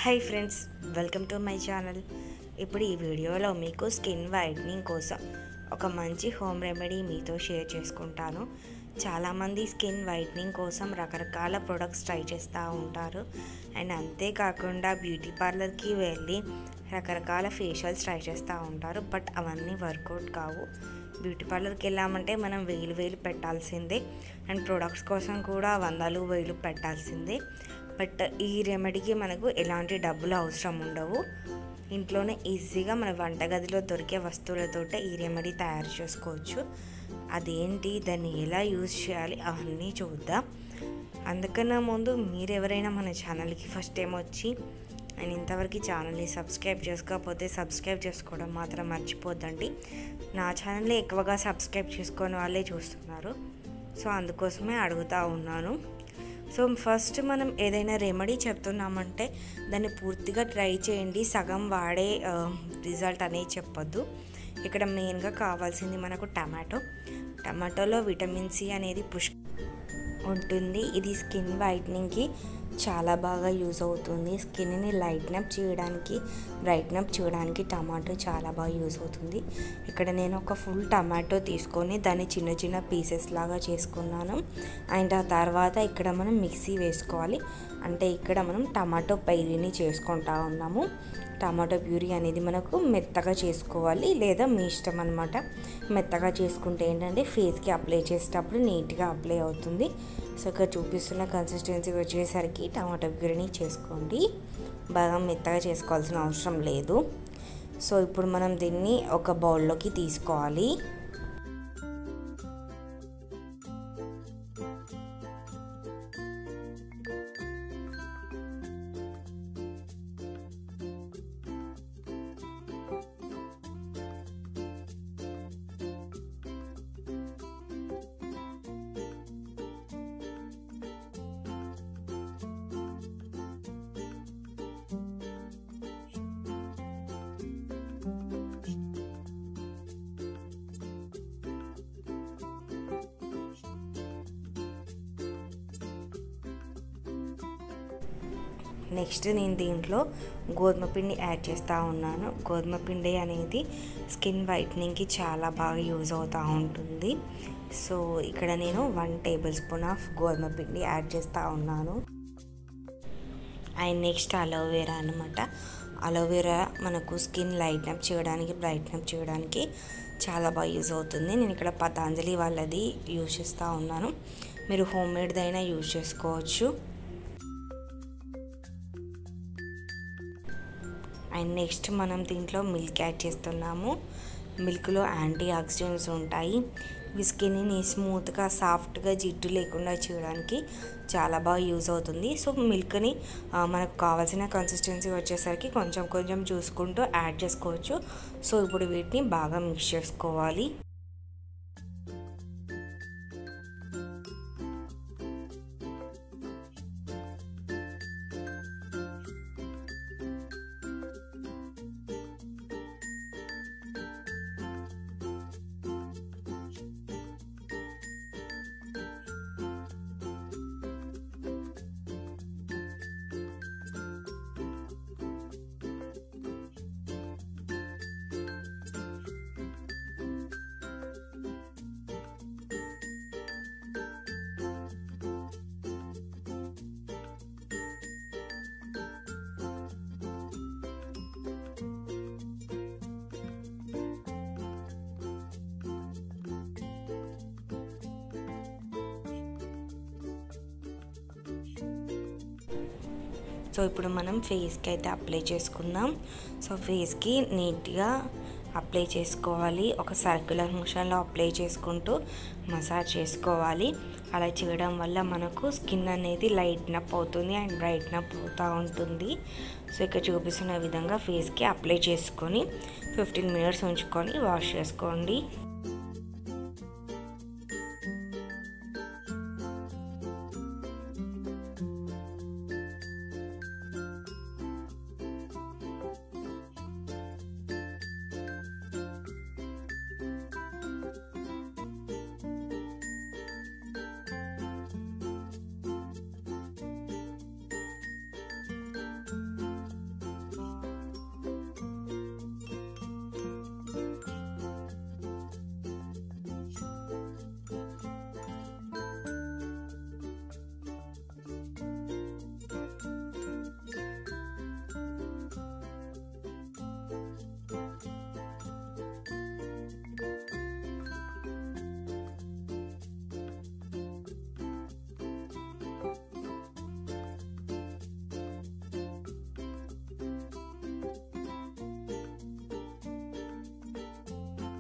hi friends welcome to my channel ఇప్పుడు ఈ వీడియోలో మీకు స్కిన్ వైట్నింగ్ కోసం ఒక మంచి హోమ్ రెమెడీ మీతో షేర్ చేసుకుంటాను చాలామంది స్కిన్ వైట్నింగ్ కోసం రకరకాల ప్రొడక్ట్స్ ట్రై చేస్తూ ఉంటారు అండ్ అంతేకాకుండా బ్యూటీ పార్లర్కి వెళ్ళి రకరకాల ఫేషియల్స్ ట్రై చేస్తూ ఉంటారు బట్ అవన్నీ వర్కౌట్ కావు బ్యూటీ పార్లర్కి వెళ్ళామంటే మనం వేలు వేలు పెట్టాల్సిందే అండ్ ప్రొడక్ట్స్ కోసం కూడా వందలు వేలు పెట్టాల్సిందే బట్ ఈ రెమెడీకి మనకు ఎలాంటి డబ్బులు అవసరం ఉండవు ఇంట్లోనే ఈజీగా మన వంటగదిలో దొరికే వస్తువులతోటే ఈ రెమెడీ తయారు చేసుకోవచ్చు అదేంటి దాన్ని ఎలా యూజ్ చేయాలి అవన్నీ చూద్దాం అందుకన్నా ముందు మీరు ఎవరైనా మన ఛానల్కి ఫస్ట్ టైం వచ్చి అండ్ ఇంతవరకు ఛానల్ని సబ్స్క్రైబ్ చేసుకోకపోతే సబ్స్క్రైబ్ చేసుకోవడం మాత్రం మర్చిపోద్దండి నా ఛానల్ని ఎక్కువగా సబ్స్క్రైబ్ చేసుకొని వాళ్ళే చూస్తున్నారు సో అందుకోసమే అడుగుతూ ఉన్నాను సో ఫస్ట్ మనం ఏదైనా రెమెడీ చెప్తున్నామంటే దాన్ని పూర్తిగా ట్రై చేయండి సగం వాడే రిజల్ట్ అనేది చెప్పొద్దు ఇక్కడ మెయిన్గా కావాల్సింది మనకు టమాటో టమాటోలో విటమిన్ సి అనేది పుష్ ఉంటుంది ఇది స్కిన్ వైట్నింగ్కి చాలా బాగా యూజ్ అవుతుంది స్కిన్ని లైట్నప్ చేయడానికి బ్రైట్నప్ చేయడానికి టమాటో చాలా బాగా యూజ్ అవుతుంది ఇక్కడ నేను ఒక ఫుల్ టమాటో తీసుకొని దాన్ని చిన్న చిన్న పీసెస్ లాగా చేసుకున్నాను అండ్ ఆ తర్వాత ఇక్కడ మనం మిక్సీ వేసుకోవాలి అంటే ఇక్కడ మనం టమాటో పైరీని చేసుకుంటా ఉన్నాము టమాటో ప్యూరీ అనేది మనకు మెత్తగా చేసుకోవాలి లేదా మీ ఇష్టం అనమాట మెత్తగా చేసుకుంటే ఏంటంటే ఫేస్కి అప్లై చేసేటప్పుడు నీట్గా అప్లై అవుతుంది సో ఇక్కడ చూపిస్తున్న కన్సిస్టెన్సీ వచ్చేసరికి టమాటో ప్యూరీని చేసుకోండి బాగా మెత్తగా చేసుకోవాల్సిన అవసరం లేదు సో ఇప్పుడు మనం దీన్ని ఒక బౌల్లోకి తీసుకోవాలి నెక్స్ట్ నేను దీంట్లో గోధుమ పిండి యాడ్ చేస్తూ ఉన్నాను గోధుమ పిండి అనేది స్కిన్ వైట్నింగ్కి చాలా బాగా యూజ్ అవుతూ ఉంటుంది సో ఇక్కడ నేను వన్ టేబుల్ స్పూన్ ఆఫ్ గోధుమ పిండి యాడ్ చేస్తూ ఉన్నాను అండ్ నెక్స్ట్ అలోవెరా అనమాట అలోవెరా మనకు స్కిన్ లైట్నప్ చేయడానికి బ్రైట్నప్ చేయడానికి చాలా బాగా యూజ్ అవుతుంది నేను ఇక్కడ పతాంజలి వాళ్ళది యూజ్ చేస్తూ ఉన్నాను మీరు హోమ్ మేడ్దైనా యూజ్ చేసుకోవచ్చు అండ్ నెక్స్ట్ మనం దీంట్లో మిల్క్ యాడ్ చేస్తున్నాము మిల్క్లో యాంటీ ఆక్సిడెంట్స్ ఉంటాయి ఇవి స్కిన్ని స్మూత్గా సాఫ్ట్గా జిడ్డు లేకుండా చేయడానికి చాలా బాగా యూజ్ అవుతుంది సో మిల్క్ని మనకు కావాల్సిన కన్సిస్టెన్సీ వచ్చేసరికి కొంచెం కొంచెం చూసుకుంటూ యాడ్ చేసుకోవచ్చు సో ఇప్పుడు వీటిని బాగా మిక్స్ చేసుకోవాలి సో ఇప్పుడు మనం ఫేస్కి అయితే అప్లై చేసుకుందాం సో ఫేస్కి నీట్గా అప్లై చేసుకోవాలి ఒక సర్క్యులర్ మోషన్లో అప్లై చేసుకుంటూ మసాజ్ చేసుకోవాలి అలా చేయడం వల్ల మనకు స్కిన్ అనేది లైట్నప్ అవుతుంది అండ్ బ్రైట్నప్ అవుతూ ఉంటుంది సో ఇక్కడ చూపిస్తున్న విధంగా ఫేస్కి అప్లై చేసుకొని ఫిఫ్టీన్ మినిట్స్ ఉంచుకొని వాష్ చేసుకోండి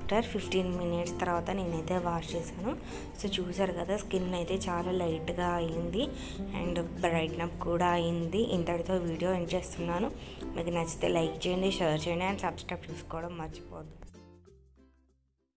ఆఫ్టర్ ఫిఫ్టీన్ మినిట్స్ తర్వాత నేనైతే వాష్ చేశాను సో చూసారు కదా స్కిన్ అయితే చాలా లైట్గా అయింది అండ్ బ్రైట్న్ అప్ కూడా అయింది ఇంతటితో వీడియో ఎండ్ చేస్తున్నాను మీకు నచ్చితే లైక్ చేయండి షేర్ చేయండి అండ్ సబ్స్క్రైబ్ చేసుకోవడం మర్చిపోద్దు